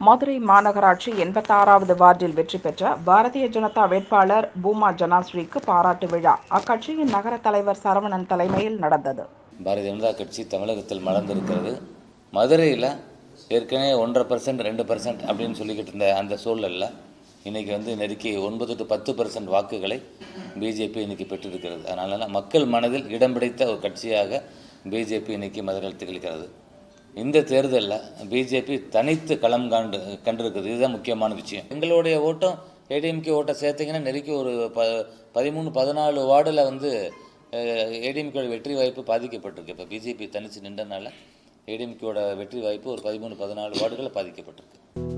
மதுரை மாநகராட்சி எண்பத்தாறாவது வார்டில் வெற்றி பெற்ற பாரதிய ஜனதா வேட்பாளர் பூமா ஜனாஸ்ரீக்கு பாராட்டு விழா அக்கட்சியின் நகர தலைவர் சரவணன் தலைமையில் நடந்தது பாரதிய ஜனதா கட்சி தமிழகத்தில் மலர்ந்திருக்கிறது மதுரையில் ஏற்கனவே ஒன்றரை பர்சன்ட் ரெண்டு பர்சன்ட் அப்படின்னு சொல்லிக்கிட்டு இருந்த அந்த சூழலில் இன்றைக்கி வந்து நெருக்கி ஒன்பது டு பத்து பர்சன்ட் வாக்குகளை பிஜேபி இன்னைக்கு பெற்றிருக்கிறது அதனால மக்கள் மனதில் இடம் பிடித்த ஒரு கட்சியாக பிஜேபி இன்னைக்கு மதுரையில் திகழ்கிறது இந்த தேர்தலில் பிஜேபி தனித்து களம் காண்டு கண்டிருக்குது இதுதான் முக்கியமான விஷயம் எங்களுடைய ஓட்டம் ஏடிஎம்கே ஓட்டை சேர்த்தீங்கன்னா நெருக்கி ஒரு ப பதிமூணு பதினாலு வார்டில் வந்து ஏடிஎம்கேட வெற்றி வாய்ப்பு பாதிக்கப்பட்டிருக்கு இப்போ பிஜேபி தனித்து நின்றனால ஏடிஎம்கேட வெற்றி வாய்ப்பு ஒரு பதிமூணு பதினாலு வார்டுகளில் பாதிக்கப்பட்டிருக்கு